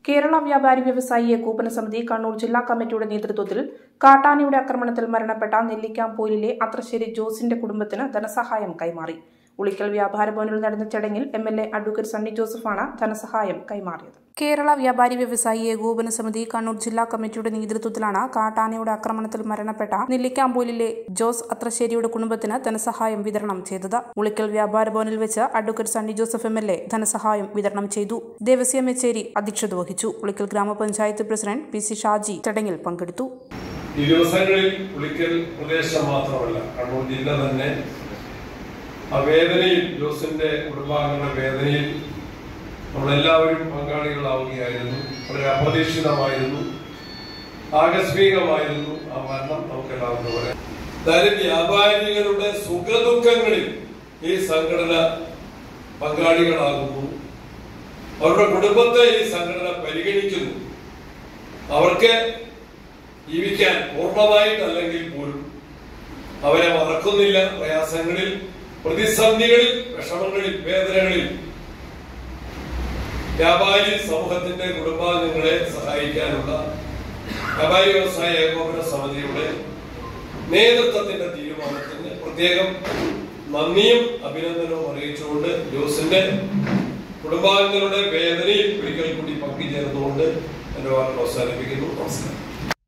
കേരള വ്യാപാരി വ്യവസായി ഏകോപന സമിതി കണ്ണൂർ ജില്ലാ കമ്മിറ്റിയുടെ നേതൃത്വത്തിൽ കാട്ടാനയുടെ ആക്രമണത്തിൽ മരണപ്പെട്ട നെല്ലിക്കാംപോയിലിലെ അത്രശ്ശേരി ജോസിന്റെ കുടുംബത്തിന് ധനസഹായം കൈമാറി ഉളിക്കൽ വ്യാപാര ഭവനിൽ നടന്ന ചടങ്ങിൽ M L A advocate Sunny ജോസഫാണ് ധനസഹായം കൈമാറിയത് കേരള വ്യാപാരി വ്യവസായി ഏകോപന സമിതി കണ്ണൂർ ജില്ലാ കമ്മിറ്റിയുടെ നേതൃത്വത്തിലാണ് കാട്ടാനയുടെ ആക്രമണത്തിൽ മരണപ്പെട്ട നെല്ലിക്കാംപോയിലിലെ ജോസ് അത്രശ്ശേരിയുടെ കുടുംബത്തിന് ധനസഹായം വിതരണം ചെയ്തത് ഉളിക്കൽ വ്യാപാര ഭവനിൽ വെച്ച് advocate Sunny Joseph M L A ധനസഹായം വിതരണം ചെയ്തു ദേവസ്യ മെച്ചേരി അധ്യക്ഷത വഹിച്ചു ഉളിക്കൽ ഗ്രാമപഞ്ചായത്ത് പ്രസിഡന്റ് പി സി ഷാജി ചടങ്ങിൽ പങ്കെടുത്തു ഈ ദിവസങ്ങളിൽ പുളിക്കൽ പ്രദേശം മാത്രമല്ല കണ്ണൂർ ജില്ല തന്നെ ആ വേദനയിൽ ജോസിന്റെ കുടുംബാംഗങ്ങളുടെ വേദനയിൽ നമ്മളെല്ലാവരും പങ്കാളികളാവുകയായിരുന്നു വളരെ അപ്രതീക്ഷിതമായിരുന്നു ആകസ്മികമായിരുന്നു ആ മരണം നമുക്ക് എല്ലാവർക്കും പറയാം അതായത് വ്യാപാരികളുടെ സുഖദുഃഖങ്ങളിൽ ഈ സംഘടന പങ്കാളികളാകുന്നു അവരുടെ കുടുംബത്തെ ഈ സംഘടന പരിഗണിക്കുന്നു അവർക്ക് ജീവിക്കാൻ പൂർണ്ണമായിട്ടല്ലെങ്കിൽ പോലും അവരെ മറക്കുന്നില്ല പ്രയാസങ്ങളിൽ പ്രതിസന്ധികളിൽ വിഷമങ്ങളിൽ വേദനകളിൽ വ്യാപാരി സമൂഹത്തിന്റെ കുടുംബാംഗങ്ങളെ സഹായിക്കാനുള്ള വ്യാപാരി വ്യവസായ ഏകോപന സമിതിയുടെ നേതൃത്വത്തിന്റെ തീരുമാനത്തിന് പ്രത്യേകം നന്ദിയും അഭിനന്ദനവും അറിയിച്ചുകൊണ്ട് ജോസിന്റെ കുടുംബാംഗങ്ങളുടെ വേദനയിൽ ഒരിക്കൽ കൂടി പങ്കുചേർന്നുകൊണ്ട് എന്റെ വാക്കുകൾ അവസാനിപ്പിക്കുന്നു നമസ്കാരം